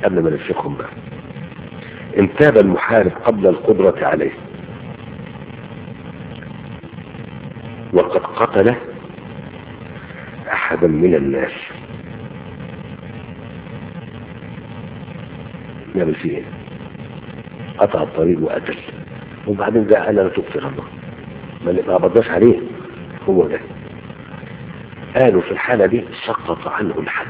قبل ما نفسخهم بقى ان تاب المحارب قبل القدرة عليه وقد قتل احدا من الناس نعمل فيه ايه قطع الطريق وقتل وبعدين جاء قال انا تبت الله ما ما قبضناش عليه هو ده قالوا في الحالة دي سقط عنه الحد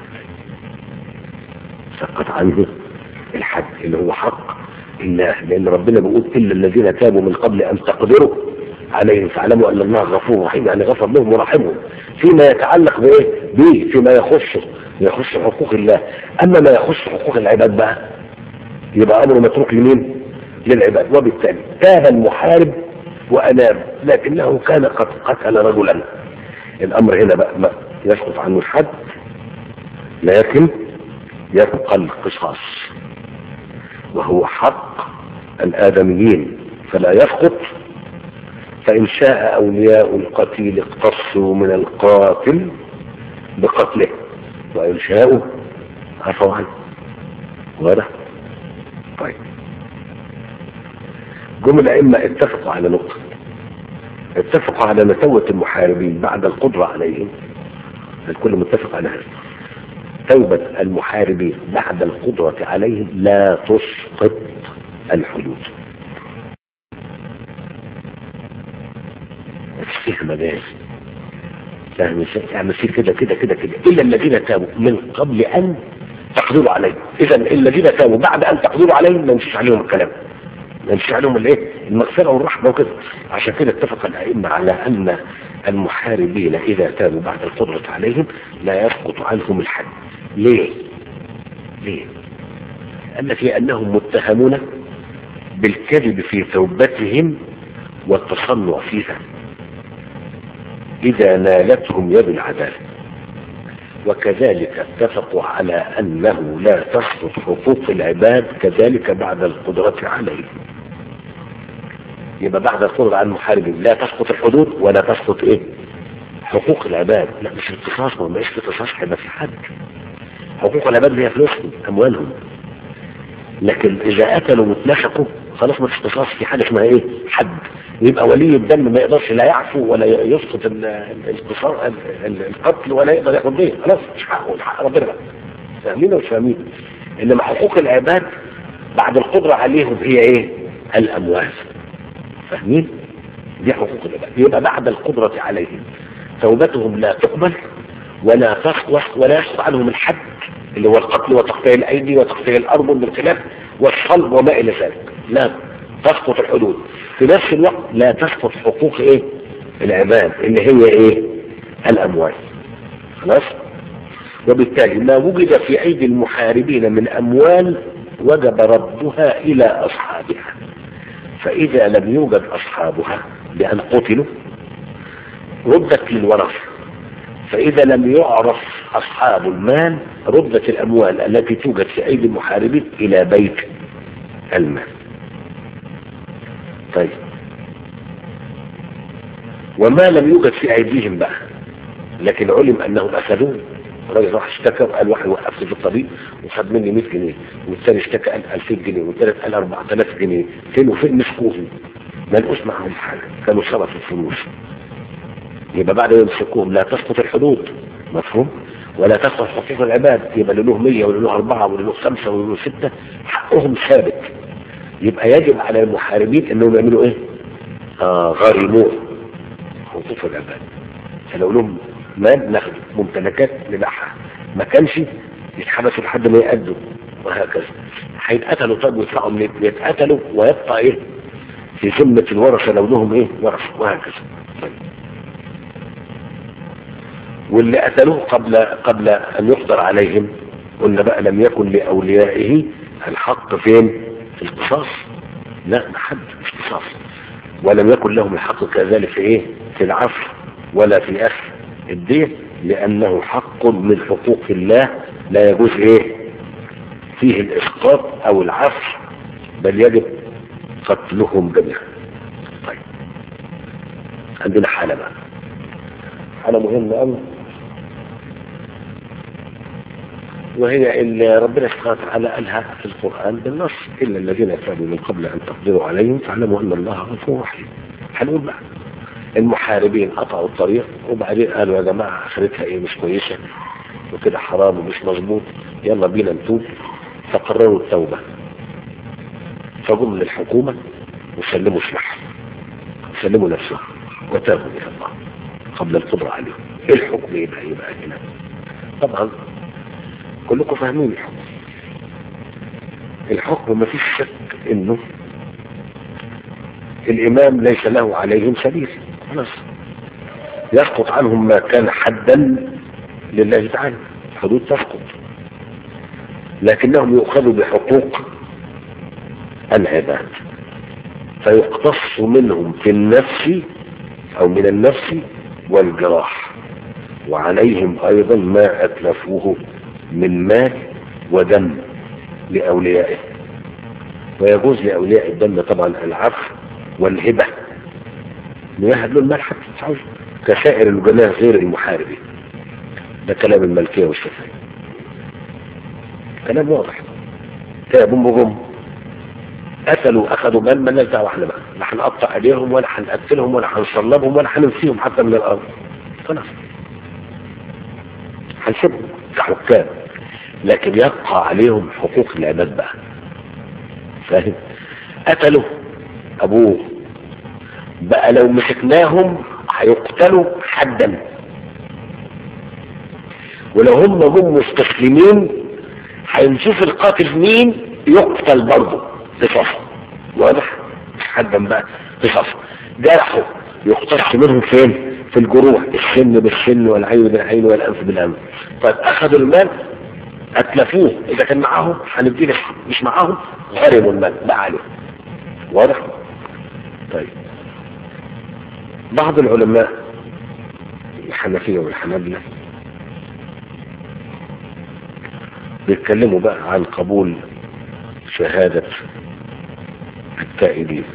سقط عنه الحد اللي هو حق الله لأن ربنا بيقول إلا الذين تابوا من قبل أن تقدروا عليهم فاعلموا أن الله غفور رحيم يعني غفر لهم ورحمهم فيما يتعلق بإيه؟ به فيما يخص يخص حقوق الله أما ما يخص حقوق العباد بقى يبقى أمره متروك لمين؟ للعباد وبالتالي تاب المحارب وأناب لكنه كان قد قتل رجلا الأمر هنا بقى ما يسقط عنه الحد لكن يبقى القصاص وهو حق الآدميين فلا يسقط فإن شاء أولياء القتيل اقتصوا من القاتل بقتله وإن شاءوا عفوا عنه واضح طيب جم الأئمة اتفقوا على نقطة اتفقوا على نتوة المحاربين بعد القدرة عليهم الكل متفق على هذا توبة المحاربين بعد القدرة عليهم لا تسقط الحدود فيها مجال يعني يعني في كده كده كده كده الا الذين تابوا من قبل ان تقدروا عليهم اذا الذين تابوا بعد ان تقدروا عليهم ما يمشيش عليهم الكلام ما يمشيش عليهم الايه المغفره والرحمه وكده عشان كده اتفق الائمه على ان المحاربين اذا تابوا بعد القدره عليهم لا يسقط عنهم الحد ليه ليه قال لك لانهم متهمون بالكذب في توبتهم والتصنع فيها إذا نالتهم يد العدالة وكذلك اتفقوا على أنه لا تسقط حقوق العباد كذلك بعد القدرة عليه يبقى بعد القدرة على المحاربين لا تسقط الحدود ولا تسقط ايه حقوق العباد لا مش القصاص ما مش قصاص هيبقى في حد حقوق العباد هي فلوسهم اموالهم لكن اذا قتلوا واتنشقوا خلاص ما فيش قصاص في حاجه اسمها ايه حد يبقى ولي الدم ما يقدرش لا يعفو ولا يسقط القصاص القتل ولا يقدر ياخد ديه خلاص مش حقه حق ربنا بقى فاهمين ولا مش فاهمين انما حقوق العباد بعد القدره عليهم هي ايه الاموال فاهمين دي حقوق العباد يبقى بعد القدره عليهم توبتهم لا تقبل ولا تسقط ولا يسقط عنهم الحد اللي هو القتل وتقطيع الايدي وتقطيع الارض بالخلاف والصلب وما الى ذلك لا تسقط الحدود في نفس الوقت لا تسقط حقوق ايه العباد اللي هي ايه الاموال خلاص وبالتالي ما وجد في ايدي المحاربين من اموال وجب ردها الى اصحابها فاذا لم يوجد اصحابها بان قتلوا ردت للورثه فإذا لم يعرف أصحاب المال ردت الأموال التي توجد في أيدي المحاربين إلى بيت المال طيب وما لم يوجد في أيديهم بقى لكن علم أنهم أخذوه الراجل راح اشتكى قال واحد وقفت في الطريق وخد مني 100 جنيه والثاني اشتكى قال 2000 جنيه والثالث قال 4000 جنيه فين وفين مسكوهم ما لقوش معهم حاجه كانوا صرفوا الفلوس يبقى بعد يمسكوهم لا تسقط الحدود مفهوم ولا تسقط حقوق العباد يبقى له 100 وله 4 وله 5 وله 6 حقهم ثابت يبقى يجب على المحاربين انهم يعملوا ايه آه غارموه حقوق العباد فلو لهم مال ناخده ممتلكات نبيعها ما كانش يتحبسوا لحد ما يأدوا وهكذا هيتقتلوا طيب ويطلعوا من يتقتلوا ويبقى ايه في ذمة الورثة لو لهم ايه ورثة وهكذا طيب واللي قتلوه قبل قبل ان يقدر عليهم قلنا بقى لم يكن لاوليائه الحق فين في القصاص لا ما حد مش قصاص ولم يكن لهم الحق كذلك في ايه في العفو ولا في اخذ الدين لانه حق من حقوق الله لا يجوز ايه فيه الاسقاط او العفو بل يجب قتلهم جميعا طيب عندنا حالة بقى حالة مهمة قوي وهي اللي ربنا سبحانه وتعالى قالها في القرآن بالنص إلا الذين تابوا من قبل أن تقدروا عليهم فاعلموا أن الله غفور رحيم هنقول بقى المحاربين قطعوا الطريق وبعدين قالوا يا جماعة آخرتها إيه مش كويسة وكده حرام ومش مظبوط يلا بينا نتوب فقرروا التوبة فجم للحكومة وسلموا سلاحهم سلموا نفسهم وتابوا إلى الله قبل القدرة عليهم إيه الحكم يبقى يبقى هنا طبعا كلكم فاهمين الحكم الحكم ما فيش شك انه الامام ليس له عليهم سبيل خلاص يسقط عنهم ما كان حدا لله تعالى الحدود تسقط لكنهم يؤخذوا بحقوق العباد فيقتص منهم في النفس او من النفس والجراح وعليهم ايضا ما اتلفوه من مال ودم لاوليائه ويجوز لاولياء الدم طبعا العفو والهبه يهب له المال حتى تسعوه كسائر الجناه غير المحاربين ده كلام الملكيه والشافعيه كلام واضح تابوا بهم قتلوا اخذوا مال مالناش دعوه احنا بقى لا هنقطع ايديهم ولا هنقتلهم ولا هنصلبهم ولا هننفيهم حتى من الارض خلاص هنسيبهم كحكام لكن يبقى عليهم حقوق العباد بقى فاهم قتلوا ابوه بقى لو مسكناهم هيقتلوا حدا ولو هم جم مستسلمين هنشوف القاتل مين يقتل برضه قصاصا واضح حدا بقى قصاصا جرحوا يقتص منهم فين في الجروح السن بالسن والعين بالعين والانف بالانف طيب اخذوا المال اتلفوه اذا كان معاهم هنديه مش معاهم غرموا المال بقى عليهم واضح طيب بعض العلماء الحنفية والحنابلة بيتكلموا بقى عن قبول شهادة التائبين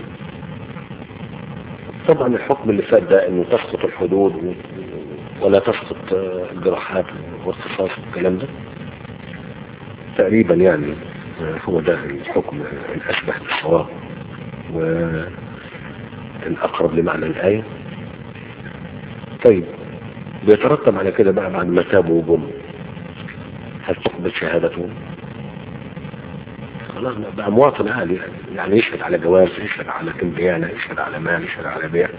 طبعا الحكم اللي فات ده انه تسقط الحدود ولا تسقط الجراحات والقصاص والكلام ده تقريبا يعني هو ده الحكم الاشبه بالصواب والأقرب لمعنى الآية طيب بيترتب على كده بقى بعد ما تابوا وجم هل تقبل شهادتهم خلاص بقى مواطن عالي يعني, يعني يشهد على جواز يشهد على كمبيانة يشهد على مال يشهد على بيع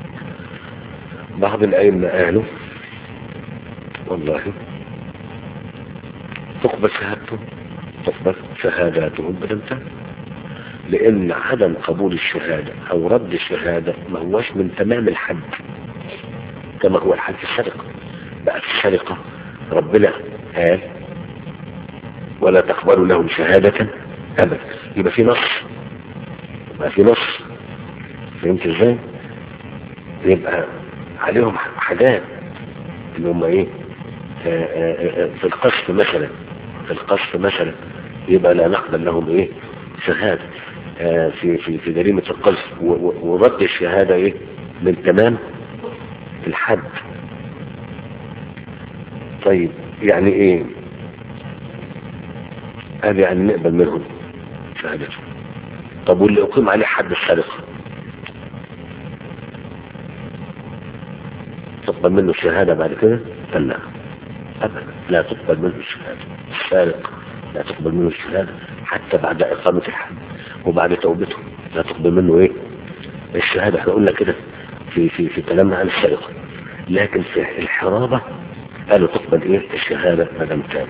بعض الأئمة قالوا والله تقبل شهادتهم تقبل شهاداتهم بدمتها لان عدم قبول الشهادة او رد الشهادة ما هوش من تمام الحد كما هو الحد في السرقة بقى في السرقة ربنا قال ولا تقبلوا لهم شهادة ابدا يبقى في نص يبقى في نص فهمت ازاي يبقى عليهم حاجات اللي هم ايه آآ آآ في القصف مثلا في القصف مثلا يبقى لا نقبل لهم ايه شهادة آه في في في جريمة القذف ورد الشهادة ايه من تمام الحد طيب يعني ايه قال يعني نقبل منهم شهادتهم طب واللي اقيم عليه حد السرقة تقبل منه الشهادة بعد كده قال لا ابدا لا تقبل منه الشهادة السارق لا تقبل منه الشهادة حتى بعد إقامة الحد وبعد توبته لا تقبل منه إيه الشهادة احنا قلنا كده في في في كلامنا عن السرقة لكن في الحرابة قالوا تقبل إيه الشهادة ما دام تاب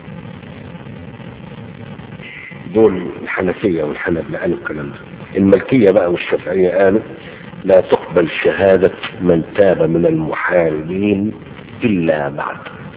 دول الحنفية والحنبلة قالوا الكلام ده الملكية بقى والشافعية قالوا لا تقبل شهادة من تاب من المحاربين إلا بعد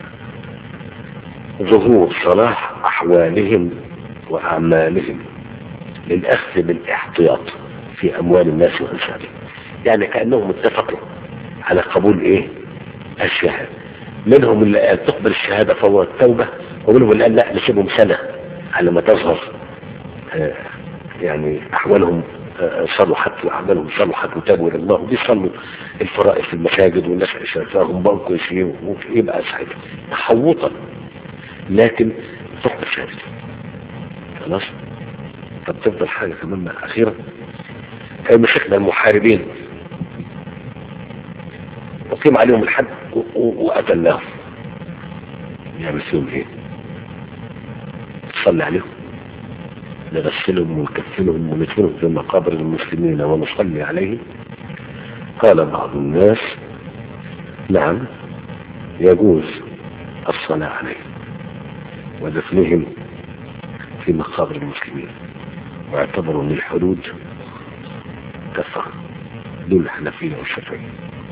ظهور صلاح أحوالهم وأعمالهم للأخذ بالاحتياط في أموال الناس وأنسابهم يعني كأنهم اتفقوا على قبول إيه الشهادة منهم اللي قال تقبل الشهادة فور التوبة ومنهم اللي قال لا نسيبهم سنة على ما تظهر آه يعني أحوالهم آه صلحت وأعمالهم صلحت وتابوا إلى الله وبيصلوا الفرائض في المساجد والناس شايفاهم بقوا كويسين ويبقى ساعتها تحوطا لكن ثقب ثابت خلاص طب تفضل حاجة كمان أخيرا كان مسكنا المحاربين وقيم عليهم الحد وقتلناهم يعمل فيهم ايه صلي عليهم نغسلهم ونكفنهم وندفنهم في مقابر المسلمين ونصلي عليهم قال بعض الناس نعم يجوز الصلاة عليهم ودفنهم في مقابر المسلمين واعتبروا ان الحدود كفر دول الحنفية والشافعية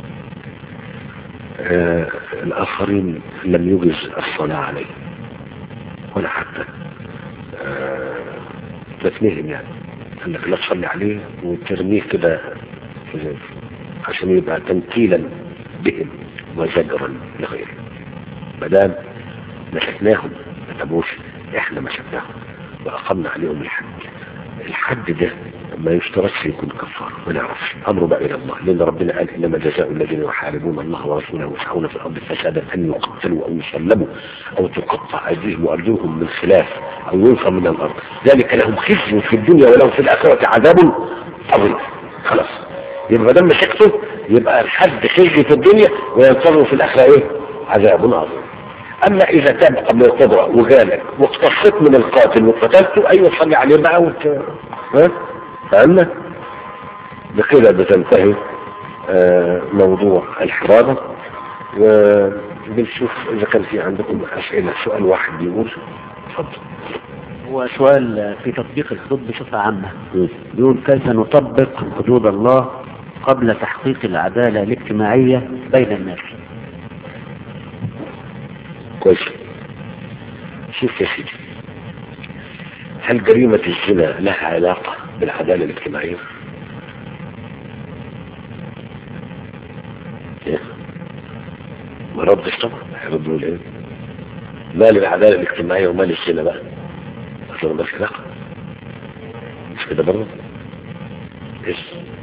آه الآخرين لم يجز الصلاة عليه ولا حتى آه دفنهم يعني قال لك لا تصلي عليه وترميه كده عشان يبقى تنكيلا بهم وزجرا لغيره مدام مسكناهم ما تبوش احنا مسكناهم واقمنا عليهم الحد الحد ده ما يشترطش يكون كفار ما نعرفش امره بقى الى الله لان ربنا قال انما جزاء الذين يحاربون الله ورسوله ويسعون في الارض فسادا ان يقتلوا او يسلموا او تقطع ايديهم وارجلهم من خلاف او ينفى من الارض ذلك لهم خزي في الدنيا ولهم في الاخره عذاب عظيم خلاص يبقى ما دام مسكته يبقى الحد خزي في الدنيا وينتظر في الاخره ايه عذاب عظيم اما اذا تاب قبل القدرة وجالك واقتصت من القاتل وقتلته ايوه صلي عليه بقى وت... ها فهمنا بكده بتنتهي آه موضوع الحرابة وبنشوف اذا كان في عندكم اسئلة سؤال واحد بيقول اتفضل هو سؤال في تطبيق الحدود بصفة عامة م. بيقول كيف نطبق حدود الله قبل تحقيق العدالة الاجتماعية بين الناس كويس شوف يا سيدي هل جريمة الزنا لها علاقة بالعدالة الاجتماعية؟ إيه؟ ما ردش طبعا هيرد يقول ايه؟ مال العدالة الاجتماعية ومال الزنا بقى؟ اصلا مالش علاقة مش كده برضه؟ ايش؟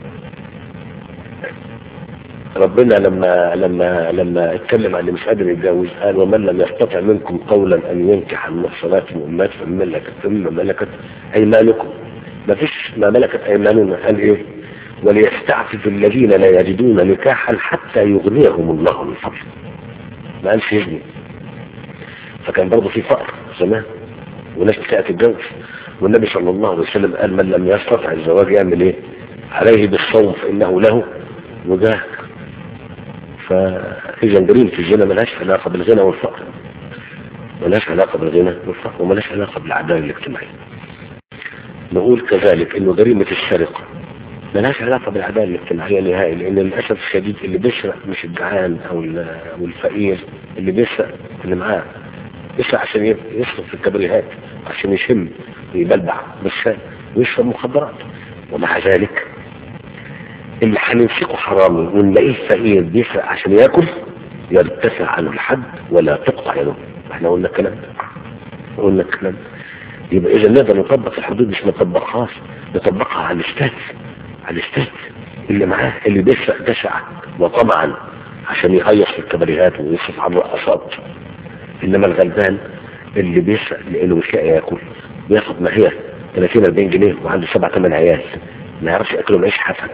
ربنا لما لما لما اتكلم عن اللي مش قادر يتجوز قال ومن لم يستطع منكم قولا ان ينكح المحصنات المؤمنات فمن ملكت ثم ملكت ايمانكم ما فيش ما ملكت ايماننا قال ايه وليستعفف الذين لا يجدون نكاحا حتى يغنيهم الله من فضله ما قالش يزني فكان برضه في فقر زمان وناس بتاعت تتجوز والنبي صلى الله عليه وسلم قال من لم يستطع الزواج يعمل ايه عليه بالصوم فانه له وجاه فإذا جريمة الزنا ملهاش علاقة بالغنى والفقر ملهاش علاقة بالغنى والفقر وملهاش علاقة بالعدالة الاجتماعية نقول كذلك انه جريمة السرقة ملهاش علاقة بالعدالة الاجتماعية نهائي لان للأسف الشديد اللي بيسرق مش الجعان او او الفقير اللي بيسرق اللي معاه يسرق عشان يصرف في الكبريهات عشان يشم ويبلبع بس ويشرب مخدرات ومع ذلك اللي هنمسكه حرامي ونلاقيه فقير بيسرق عشان ياكل يرتفع عنه الحد ولا تقطع يده احنا قلنا الكلام ده قلنا الكلام ده يبقى اذا نقدر نطبق الحدود مش نطبقهاش نطبقها على الاستاذ على الاستاذ اللي معاه اللي بيسرق جشعا وطمعا عشان يهيص في الكباريهات ويصرف على الرقصات انما الغلبان اللي بيسرق لانه مش لاقي ياكل بياخد ما هي 30 40 جنيه وعنده سبع ثمان عيال ما يعرفش ياكلهم عيش حسن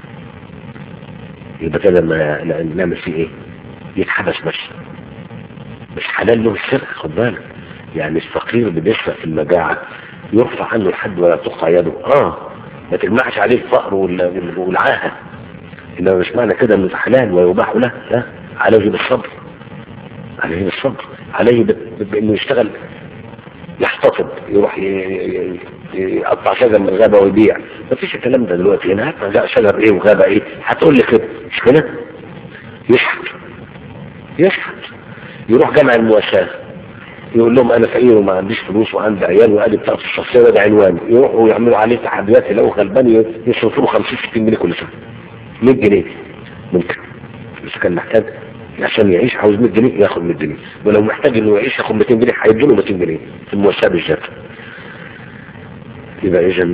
يبقى كده ما نعمل فيه ايه يتحبس بس مش حلال له السرقة خد بالك يعني الفقير اللي بيسرق في المجاعة يرفع عنه الحد ولا تقطع يده اه ما تجمعش عليه الفقر والعاهة انما مش معنى كده انه حلال ويباح له لا عليه بالصبر عليه بالصبر عليه بانه يشتغل يحتفظ يروح يقطع شجر من الغابة ويبيع مفيش الكلام ده دلوقتي هنا هات شجر ايه وغابة ايه هتقول لي كده مش كده يشحت يشحت يروح جمع المواساة يقول لهم انا فقير وما عنديش فلوس وعندي عيال وادي بتاعت الشخصيه وده عنوان يروحوا يعملوا عليه تحديات يلاقوا غلبان يصرفوا له 50 60 جنيه كل سنه 100 جنيه ممكن بس كان محتاج عشان يعيش عاوز 100 جنيه ياخد 100 جنيه ولو محتاج انه يعيش ياخد 200 جنيه هيدوا له 200 جنيه في المواساة بالذات يبقى اذا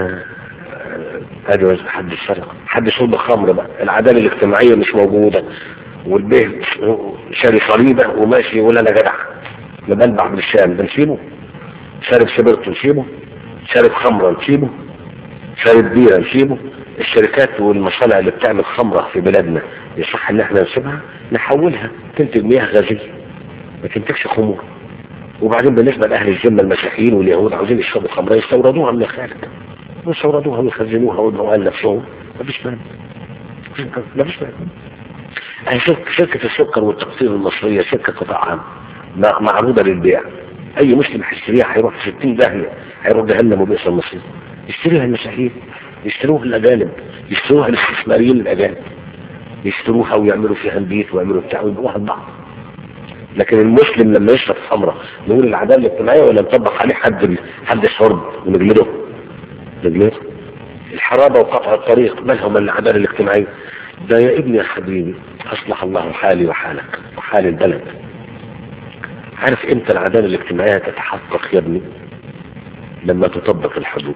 ادي حد السرقه حد شرب الخمر بقى العداله الاجتماعيه مش موجوده والبيه شاري صليبه وماشي يقول انا جدع مبلبع بالشام بنسيبه شارب سبرت نسيبه شارب خمرة نسيبه شارب بيرة نسيبه الشركات والمصانع اللي بتعمل خمرة في بلادنا يصح ان احنا نسيبها نحولها تنتج مياه غازية ما تنتجش خمور وبعدين بالنسبة لأهل الذمة المسيحيين واليهود عاوزين يشربوا خمرة يستوردوها من الخارج يستوردوها ويخزنوها ويدعوها لنفسهم مفيش مانع مفيش مانع أهي شركة, شركة السكر والتقطير المصرية شركة قطاع عام مع- معروضة للبيع أي مسلم هيشتريها هيروح في 60 داهية هيروح جهنم وبئس المصير يشتريها المسيحيين يشتروها الأجانب يشتروها الاستثماريين الأجانب يشتروها ويعملوا فيها البيت ويعملوا بتاع ويبيعوها لبعض لكن المسلم لما يشرب خمرة نقول العدالة الاجتماعية ولا نطبق عليه حد حد الشرب ونجلده نجلده الحرابة وقطع الطريق مالهم من العدالة الاجتماعية ده يا ابني يا حبيبي أصلح الله حالي وحالك وحال البلد عارف امتى العدالة الاجتماعية تتحقق يا ابني لما تطبق الحدود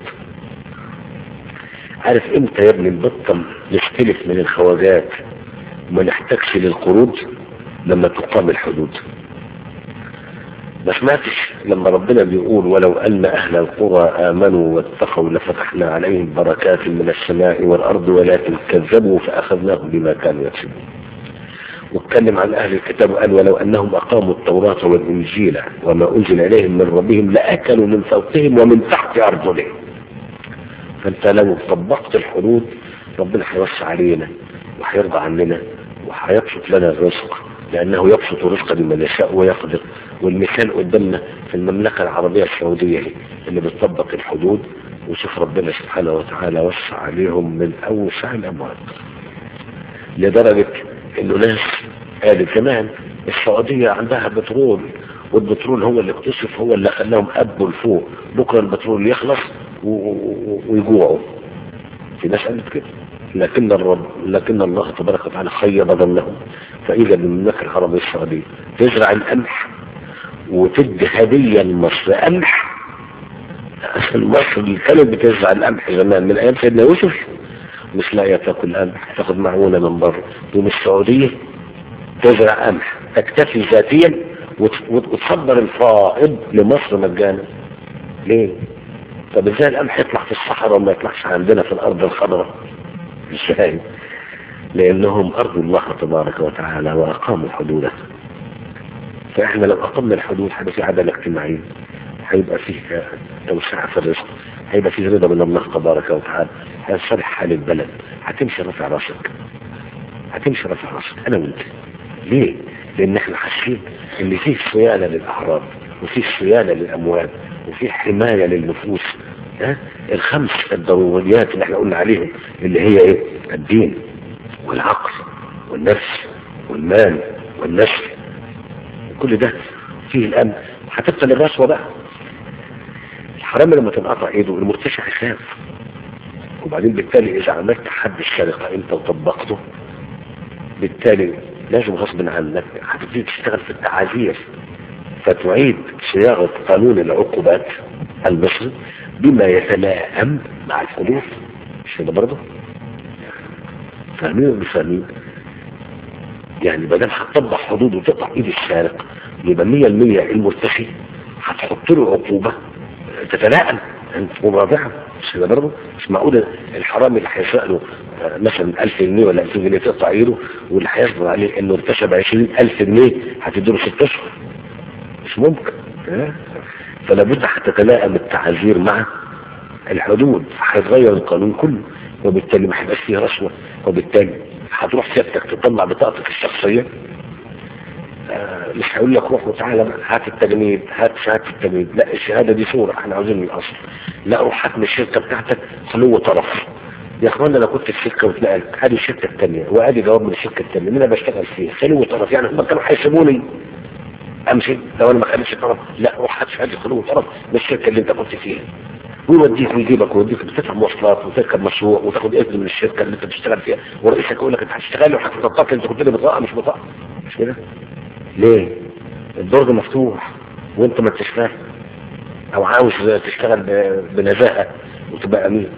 عارف امتى يا ابني نبطل نستلف من الخواجات وما نحتاجش للقروض لما تقام الحدود ما سمعتش لما ربنا بيقول ولو أن أهل القرى آمنوا واتقوا لفتحنا عليهم بركات من السماء والأرض ولكن كذبوا فأخذناهم بما كانوا يكسبون واتكلم عن أهل الكتاب وقال ولو أنهم أقاموا التوراة والإنجيل وما أنزل إليهم من ربهم لأكلوا من فوقهم ومن تحت أرجلهم فأنت لو طبقت الحدود ربنا هيوسع علينا وهيرضى عننا وهيبسط لنا الرزق لأنه يبسط الرزق لمن يشاء ويقدر والمثال قدامنا في المملكة العربية السعودية دي اللي بتطبق الحدود وشوف ربنا سبحانه وتعالى وسع عليهم من أوسع الأموال لدرجة إنه ناس قالت كمان السعودية عندها بترول والبترول هو اللي اكتشف هو اللي خلاهم أبوا لفوق بكرة البترول يخلص و- و- ويجوعوا في ناس قالت كده لكن الرب لكن الله تبارك وتعالى خيب ظنهم فإذا بالمملكة العربية السعودية تزرع القمح وتدي هدية لمصر قمح أصل مصر اللي كانت بتزرع القمح زمان من أيام سيدنا يوسف مش لاقية تاكل قمح تاخد معونة من بره تقوم السعودية تزرع قمح تكتفي ذاتيا وت- وت- وتصدر الفائض لمصر مجانا ليه؟ طب ازاي القمح يطلع في الصحراء وما يطلعش عندنا في الارض الخضراء ازاي لانهم ارضوا الله تبارك وتعالى واقاموا حدوده فاحنا لو اقمنا الحدود هيبقى في عداله اجتماعيه هيبقى فيه توسعه في الرزق هيبقى فيه رضا من الله تبارك وتعالى هيصلح حال البلد هتمشي رافع راسك هتمشي رافع راسك انا وانت ليه؟ لان احنا حاسين ان فيه صيانه للاعراض وفيه صيانه للاموال وفيه حمايه للنفوس ها الخمس الضروريات اللي احنا قلنا عليهم اللي هي ايه؟ الدين والعقل والنفس والمال والنسل كل ده فيه الامن هتبطل الرشوه بقى الحرامي لما تنقطع ايده المرتشي هيخاف وبعدين بالتالي اذا عملت حد السرقه انت وطبقته بالتالي لازم غصب عنك هتبتدي تشتغل في التعازير فتعيد صياغه قانون العقوبات المصري بما يتلائم مع الحدود مش كده برضه؟ فاهمين ولا مش فاهمين؟ يعني ما دام هتطبق حدود وتقطع ايد السارق يبقى 100% المرتشي هتحط له عقوبه تتلائم انت مرابعه مش كده برضه مش معقول الحرامي اللي هيسرق له آه، مثلا 1000 جنيه ولا 2000 جنيه تقطع ايده واللي هيصبر عليه انه ارتشى ب 20000 جنيه هتديله 6 اشهر مش ممكن آه. فلا بد هتتلائم التعازير مع الحدود هيتغير القانون كله وبالتالي ما هيبقاش فيه رشوه وبالتالي هتروح سيادتك تطلع بطاقتك الشخصيه آه، مش هقول لك روح وتعالى بقى، هات التجنيد هات شهاده التجنيد لا الشهاده دي صوره احنا عاوزين الاصل لا روح هات من الشركه بتاعتك خلوه طرف يا اخوانا انا كنت في شركه واتنقلت هذه الشركه الثانيه وادي جواب من الشركه الثانيه اللي انا بشتغل فيها خلوه طرف يعني هم كانوا هيسيبوني امشي لو انا ما خدتش طرف لا روح هات شهاده خلوه طرف من الشركه اللي انت كنت فيها ويوديك ويجيبك ويوديك بتدفع مواصلات وتركب مشروع وتاخد اذن من الشركه اللي انت بتشتغل فيها ورئيسك يقول لك انت هتشتغل وهتطبق انت كنت لي بطاقه مش بطاقه مش كده؟ ليه؟ الدرج مفتوح وانت ما انتش فاهم او عاوز تشتغل ب- بنزاهه وتبقى امين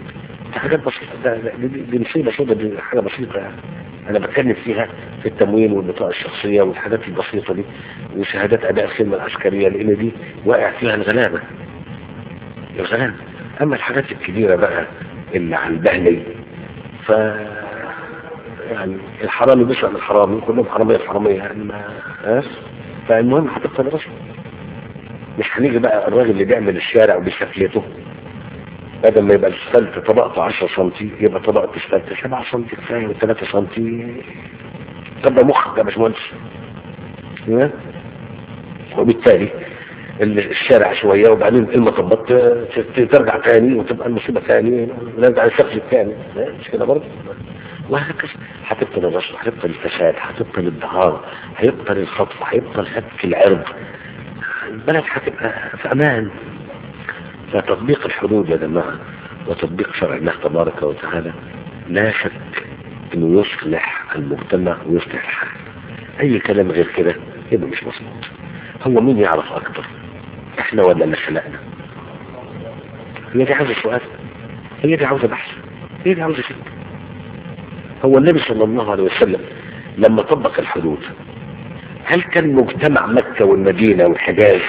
دي حاجات بسيطة ده ده- دي, دي مصيبة سودة دي حاجة بسيطة يعني أنا بتكلم فيها في التموين والبطاقة الشخصية والحاجات البسيطة دي وشهادات أداء الخدمة العسكرية لأن دي واقع فيها الغلابة الغلابة أما الحاجات الكبيرة بقى اللي على البهلي ف يعني الحرامي بيسأل الحرامي كلهم حرامية في حرامية يعني ما ها فالمهم هتبقى دراسة مش هنيجي بقى الراجل اللي بيعمل الشارع بشكلته بدل ما يبقى الاسفلت طبقته 10 سم يبقى طبقة اسفلت 7 سم كفايه و3 سم طب ده مخك يا باشمهندس ها؟ وبالتالي ال- الشارع شوية وبعدين المطبات ت- ت- ترجع تاني وتبقى المصيبة تاني نرجع للشكل التاني ها؟ مش كده برضه وهكذا هتبطل الرشوة هتبطل الفساد هتبطل الدهار هيبطل الخطف هيبطل هتك العرض البلد هتبقى في امان فتطبيق الحدود يا جماعة وتطبيق شرع الله تبارك وتعالى لا شك انه يصلح المجتمع ويصلح الحال اي كلام غير كده يبقى مش مظبوط هو مين يعرف اكتر احنا ولا اللي خلقنا هي دي عاوزة سؤال هي دي عاوزة بحث هي دي عاوزة شك هو النبي صلى الله عليه وسلم لما طبق الحدود هل كان مجتمع مكة والمدينة والحجاز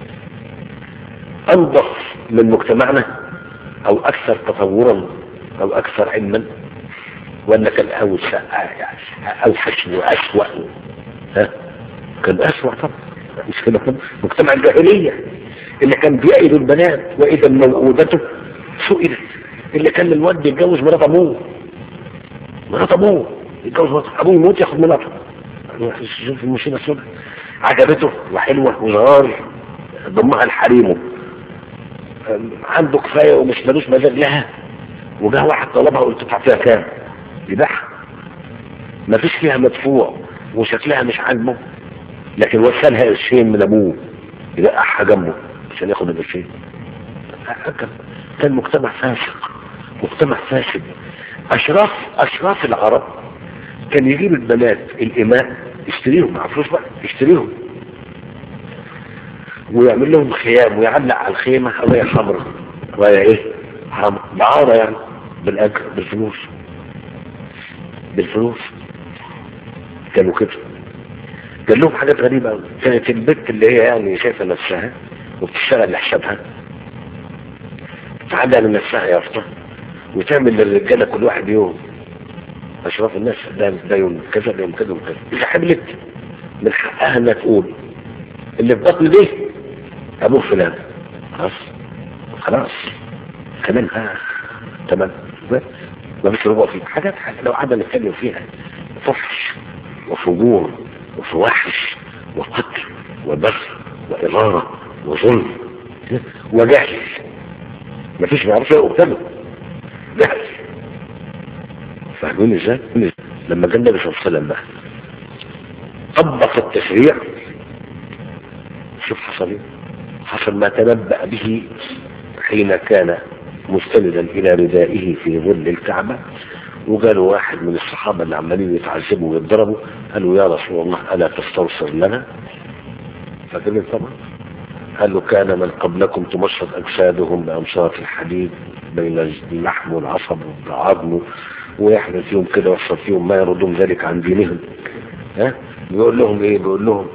انظف من مجتمعنا او اكثر تطورا او اكثر علما ولا كان اوسع اوحش واسوأ ها كان اسوأ طبعا مش كده طبعا مجتمع الجاهلية اللي كان بيعيد البنات واذا موءودته سئلت اللي كان الواد بيتجوز مرات ابوه مرات ابوه يتجوز مرات ابوه يموت ياخد مراته شوف المصيبه السوداء عجبته وحلوه وصغار ضمها لحريمه عنده كفايه ومش ملوش مزاج لها وجه واحد طلبها قلت تدفع فيها كام؟ يبيعها ما فيش فيها مدفوع وشكلها مش عاجبه لكن وصلها قرشين من ابوه يبقعها جنبه عشان ياخد القرشين هكذا كان مجتمع فاسق مجتمع فاسد اشراف اشراف العرب كان يجيب البنات الاماء يشتريهم مع فلوس بقى يشتريهم ويعمل لهم خيام ويعلق على الخيمة قضية حمراء قضية ايه حمراء دعارة يعني بالاجر بالفلوس بالفلوس كانوا كده قال لهم حاجات غريبة قوي كانت البنت اللي هي يعني شايفة نفسها وبتشتغل لحسابها تعدى لنفسها يافطة وتعمل للرجالة كل واحد يوم أشراف الناس ده, ده يوم كذا ده يوم كذا وكذا إذا حملت من حقها إنها تقول اللي في بطن دي أبوه فلان خلاص خلاص كمان ها تمام ما فيش رجوع فيه حاجات حاجة لو قعدنا نتكلم فيها فحش وفجور وفواحش وقتل وبث وإمارة وظلم وجهل مفيش معرفة يقتله جهل فاهمين ازاي؟ لما جاء النبي صلى الله عليه وسلم بقى طبق التشريع شوف حصل ايه؟ حصل ما تنبأ به حين كان مستندا الى ردائه في ظل الكعبة وقالوا واحد من الصحابة اللي عمالين يتعذبوا ويتضربوا قالوا يا رسول الله ألا تستنصر لنا فاكرين طبعا قال له كان من قبلكم تمشط أجسادهم بأمشاط الحديد بين اللحم والعصب والعظم ويحمل فيهم كده ويحصل فيهم ما يردون ذلك عن دينهم ها بيقول لهم ايه بيقول لهم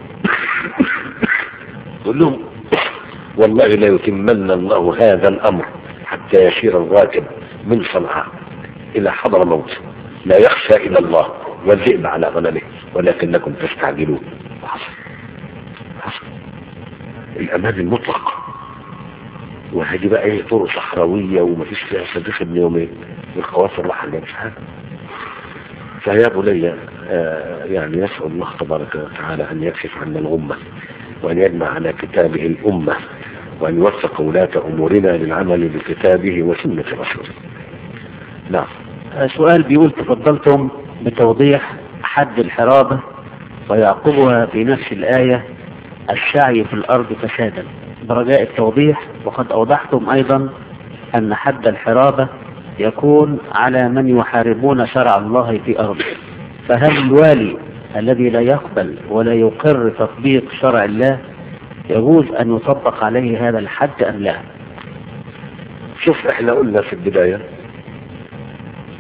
بيقول لهم والله لا يتمن الله هذا الأمر حتى يسير الراكب من صنعاء إلى حضر موت لا يخشى إلى الله والذئب على غنمه ولكنكم تستعجلون وحصل حصل الأمان المطلق وهذه بقى ايه طرق صحراوية ومفيش فيها صديق ابن يومين والقوافل راح اللي مش حاجة فيا بني آه يعني يسأل الله تبارك وتعالى أن يكشف عنا الغمة وأن يجمع على كتابه الأمة وأن يوفق ولاة أمورنا للعمل بكتابه وسنة رسوله نعم سؤال بيقول تفضلتم بتوضيح حد الحرابة ويعقبها في نفس الآية السعي في الأرض فسادا برجاء التوضيح وقد أوضحتم أيضا أن حد الحرابة يكون على من يحاربون شرع الله في أرضه فهل الوالي الذي لا يقبل ولا يقر تطبيق شرع الله يجوز أن يطبق عليه هذا الحد أم لا شوف احنا قلنا في البداية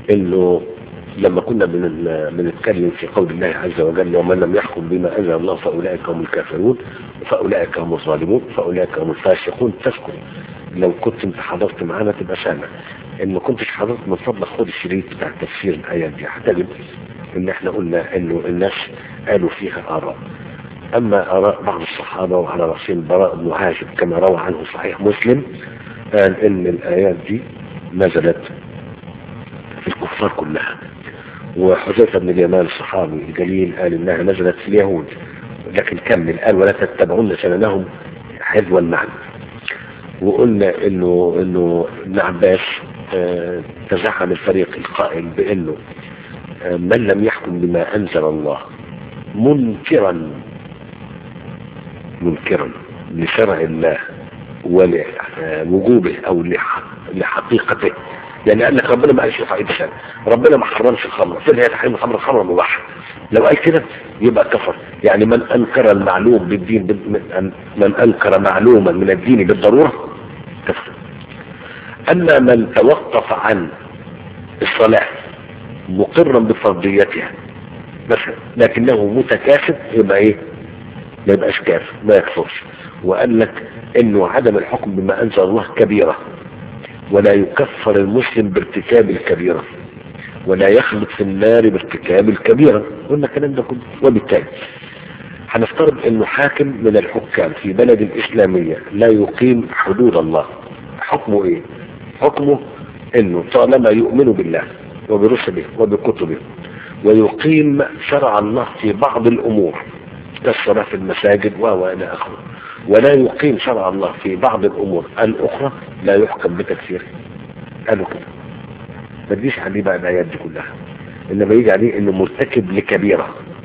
انه لما كنا بن- بنتكلم في قول الله عز وجل ومن لم يحكم بما انزل الله فاولئك هم الكافرون فاولئك هم الظالمون فاولئك هم الفاسقون تذكر لو كنت انت حضرت معانا تبقى سامع ان ما كنتش حضرت من فضلك خد الشريط بتاع تفسير الايات دي هتجد ان احنا قلنا انه الناس قالوا فيها اراء اما اراء بعض الصحابه وعلى راسهم البراء بن عازب كما روى عنه صحيح مسلم قال ان الايات دي نزلت في الكفار كلها وحذيفه بن اليمان الصحابي الجليل قال انها نزلت في اليهود لكن كمل قال ولا تتبعون سننهم حذو المعنى وقلنا انه انه ابن عباس آه، تزعم الفريق القائل بانه آه، من لم يحكم بما انزل الله منكرا منكرا لشرع الله ولوجوبه او لح- لحقيقته يعني قال لك ربنا ما قالش فائدة شرع ربنا ما حرمش الخمر فين هي تحريم الخمر الخمر مباح لو قال كده يبقى كفر يعني من انكر المعلوم بالدين بال- من من انكر معلوما من الدين بالضروره كفر اما من توقف عن الصلاه مقرا بفرضيتها مثلا لكنه متكاسب يبقى ايه ما يبقاش كافر ما يكفرش وقال لك انه عدم الحكم بما انزل الله كبيره ولا يكفر المسلم بارتكاب الكبيره ولا يخلد في النار بارتكاب الكبيره قلنا الكلام ده كله وبالتالي هنفترض انه حاكم من الحكام في بلد اسلاميه لا يقيم حدود الله حكمه ايه حكمه انه طالما يؤمن بالله وبرسله وبكتبه ويقيم شرع الله في بعض الامور كالصلاة في المساجد والى اخره ولا يقيم شرع الله في بعض الامور الاخرى لا يحكم بتكفيره قالوا كده ما تجيش عليه بقى الايات دي كلها انما يجي عليه انه مرتكب لكبيره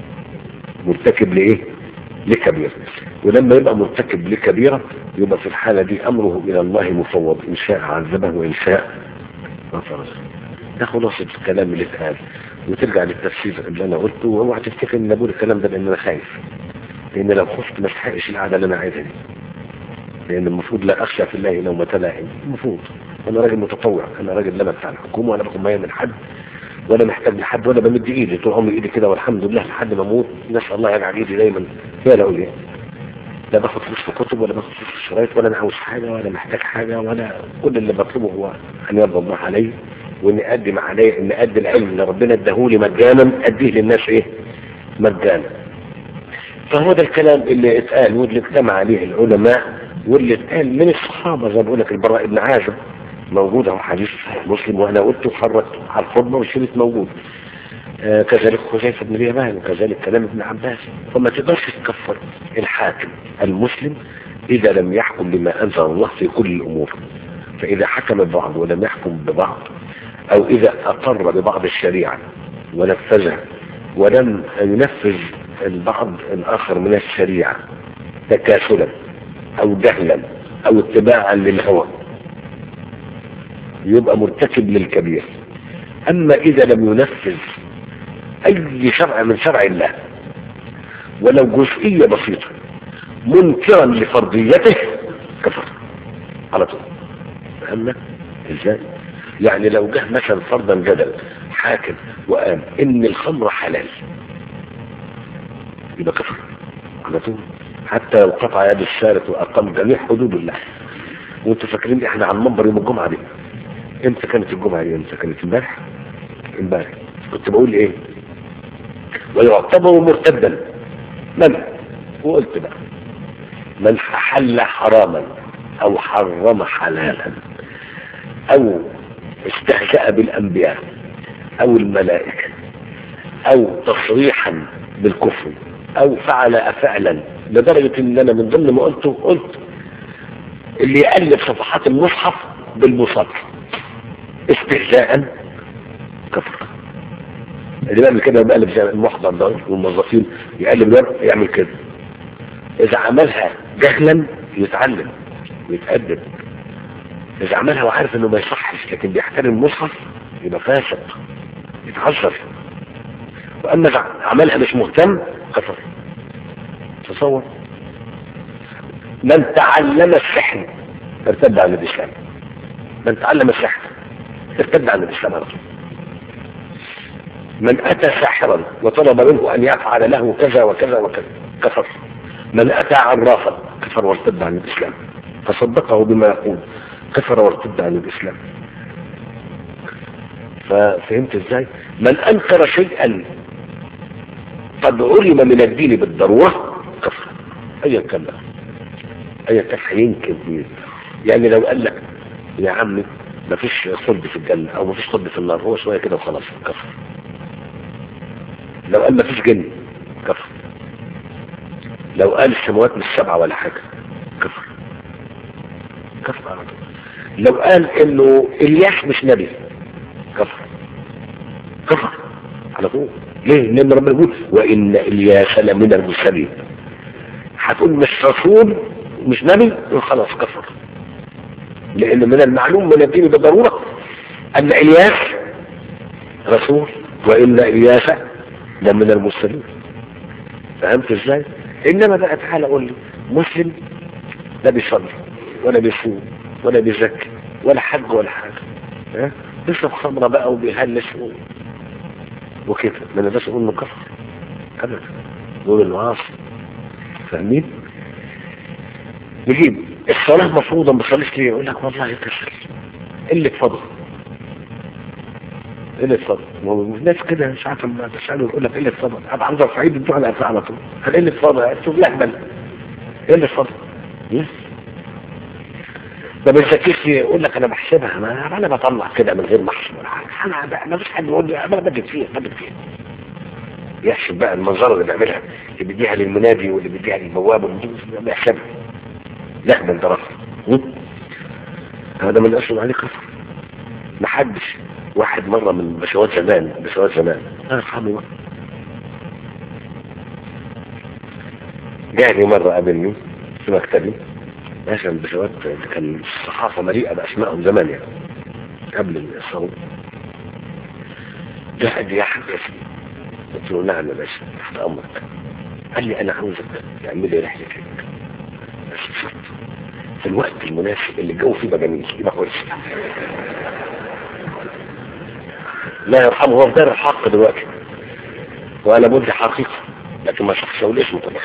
مرتكب لايه لكبيره ولما يبقى مرتكب لكبيره يبقى في الحاله دي امره الى الله مفوض ان شاء عذبه وان شاء غفر ده خلاصه الكلام اللي اتقال وترجع للتفسير اللي انا قلته واوعى تفتكر ان بقول الكلام ده لان انا خايف لان لو خفت ما استحقش القعده اللي انا عايزها دي لان المفروض لا اخشى في الله لومة لائم المفروض انا راجل متطوع انا راجل لا بتاع الحكومه ولا باخد ميه من حد ولا محتاج لحد ولا بمد ايدي طول عمري ايدي كده والحمد لله لحد ما اموت نسال الله يجعل ايدي دايما هي لا اقول ايه لا باخد فلوس في كتب ولا باخد فلوس في شرايط ولا انا عاوز حاجه ولا محتاج حاجه ولا كل اللي بطلبه هو ان يرضى الله علي وان اقدم عليه ان ادي العلم اللي ربنا اداهولي مجانا اديه للناس ايه مجانا فهو ده الكلام اللي اتقال واللي اجتمع عليه العلماء واللي اتقال من الصحابه زي ما بقول لك البراء بن عازب موجود اهو حديث صحيح مسلم وانا قلته وحرك على الخطبه والشريط موجود آه كذلك خزيفه بن اليمان وكذلك كلام ابن عباس فما تقدرش تكفر الحاكم المسلم اذا لم يحكم بما انزل الله في كل الامور فاذا حكم ببعض ولم يحكم ببعض او اذا اقر ببعض الشريعه ونفذها ولم ينفذ البعض الاخر من الشريعه تكاسلا او جهلا او اتباعا للهوى يبقى مرتكب للكبير اما اذا لم ينفذ اي شرع من شرع الله ولو جزئية بسيطة منكرا لفرضيته كفر على طول فهمنا ازاي يعني لو جه مثلا فرضا جدل حاكم وقال ان الخمر حلال يبقى كفر على طول حتى لو قطع يد السارق واقام جميع حدود الله وانتوا فاكرين احنا على المنبر يوم الجمعه دي امتى كانت الجمعه دي امتى كانت امبارح امبارح كنت بقول ايه ويعتبر مرتدا من وقلت بقى من حل حراما او حرم حلالا او استهزأ بالانبياء او الملائكة او تصريحا بالكفر او فعل فعلا لدرجة ان انا من ضمن ما قلته قلت اللي يقلب صفحات المصحف بالمصحف استهزاء كفر اللي بيعمل كده بيقلب زي المحضر ده والموظفين يقلب الورق يعمل كده اذا عملها جهلا يتعلم ويتأدب اذا عملها وعارف انه ما يصحش لكن بيحترم المصحف يبقى فاسق يتعذر واما اذا عملها مش مهتم كفر تصور من تعلم السحر ارتد عن الاسلام من تعلم السحر ارتد عن الاسلام على طول من أتى ساحرا وطلب منه أن يفعل له كذا وكذا وكذا كفر من أتى عرافا كفر وارتد عن الإسلام فصدقه بما يقول كفر وارتد عن الإسلام ففهمت ازاي من أنكر شيئا قد علم من الدين بالضرورة كفر أيا كان بقى. أيا كان هينكر دين يعني لو قال لك يا عمي مفيش خلد في الجنة أو مفيش خلد في النار هو شوية كده وخلاص كفر لو قال مفيش جن كفر لو قال السماوات مش سبعة ولا حاجة كفر كفر على طول لو قال انه الياس مش نبي كفر كفر على طول ليه لان ربنا يقول وان الياس لمن المرسلين هتقول مش رسول مش نبي خلاص كفر لان من المعلوم من الدين بالضروره ان الياس رسول وان الياس لمن المرسلين فهمت ازاي انما بقى تعالى قول لي مسلم لا بيصلي ولا بيصوم ولا بيزكي ولا حج ولا حاجه ها بيشرب خمره بقى وبيهلس و... وكده ما نقدرش نقول انه كفر ابدا نقول انه عاصي فاهمين نجيب الصلاه مفروضه ما بتصليش ليه يقول لك والله كسل قله فضل قله فضل الناس كده مش عارفه لما تساله يقول لك قله فضل ابو حمزه سعيد بتوع الاسئله على طول هل قله فضل شوف لهبل قله فضل ما بتذكرش يقول لك انا بحسبها ما انا بطلع كده من غير ما احسب ولا حاجه انا ما فيش حد يقول لي انا بجد فيها بجد فيها يحسب بقى المنظره اللي بيعملها اللي بيديها للمنادي واللي بيديها للبواب واللي بيحسبها لا من طرف هذا من اصل عليه كفر ما حدش واحد مره من بشوات زمان بشوات زمان انا اصحابي جاني مره قابلني في مكتبي مثلا بشوات كان الصحافة مليئة بأسمائهم زمان يعني قبل الثورة جاء يا حبيبي قلت له نعم يا باشا تحت أمرك قال لي أنا عاوزك تعمل لي رحلة هيك بس بشرط في الوقت المناسب اللي الجو فيه بقى جميل يبقى كويس لا يرحمه هو في دار الحق دلوقتي وأنا مدي حقيقة لكن ما شخص أقول اسمه طبعا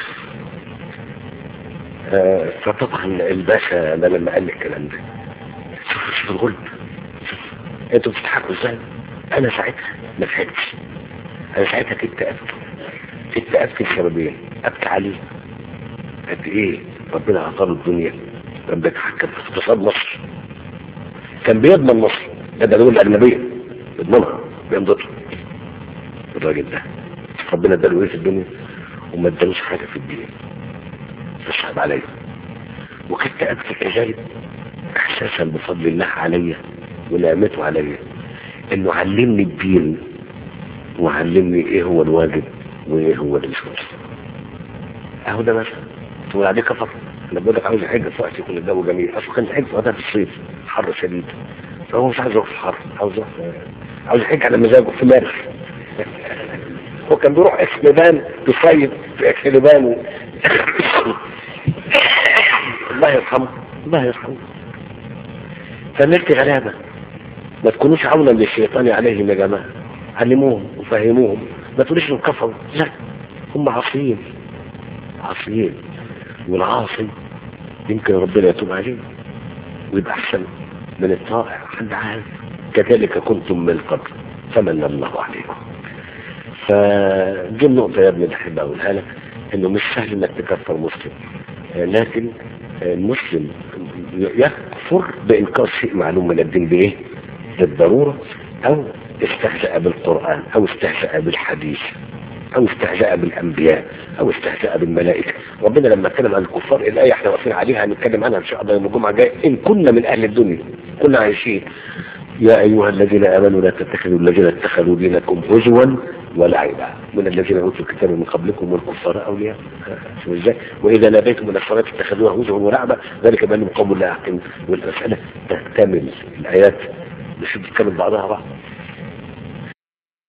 آه فطبعا الباشا ده لما قال لي الكلام ده شوف شوف الغلب شوف انتوا بتضحكوا ازاي انا ساعتها ما ضحكتش انا ساعتها كنت ابكي كنت ابكي لسببين ابكي عليه قد ايه ربنا اعطاله الدنيا كان بيتحكم في اقتصاد مصر كان بيضمن مصر ده ده دول الاجنبيه بيضمنها بيمضتها الراجل ده ربنا اداله ايه في الدنيا وما ادالوش حاجه في الدنيا تشهد علي وكنت أبكي كذلك إحساسا بفضل الله علي ونعمته علي إنه علمني الدين وعلمني إيه هو الواجب وإيه هو اللي مش واجب أهو ده مثلا تقول عليه كفر أنا بقول لك عاوز أحج في وقت يكون الجو جميل أصل كان حج في وقتها في الصيف حر شديد فهو مش عايز يروح في الحر عاوز يروح عاوز يحج على مزاجه في مارس هو كان بيروح اكسلبان يصيد في اكسلبان و... الله يرحمه الله يرحمه فالناس غلابة ما تكونوش عونا للشيطان عليهم يا جماعة علموهم وفهموهم ما تقولوش انهم كفروا لا هم عاصيين عاصيين والعاصي يمكن ربنا يتوب عليه ويبقى احسن من الطائع حد عارف كذلك كنتم من قبل فمن الله عليكم فدي النقطة يا ابني اللي احب اقولها لك انه مش سهل انك تكفر مسلم لكن المسلم يكفر بانكار شيء معلوم من الدين بايه بالضرورة او استهزأ بالقرآن او استهزأ بالحديث او استهزأ بالانبياء او استهزأ بالملائكة ربنا لما اتكلم عن الكفار الايه احنا واقفين عليها هنتكلم عنها ان شاء الله يوم الجمعه الجايه ان كنا من اهل الدنيا كنا عايشين يا ايها الذين امنوا لا تتخذوا الذين اتخذوا دينكم هزوا ولعبا من الذين اوتوا الكتاب من قبلكم والكفار اولياء شوف ازاي واذا ناديتم من الصلاه اتخذوها هزوا ولعبا ذلك بانهم قوم لا يعقلون والمساله تكتمل الايات مش بتكمل بعضها بعض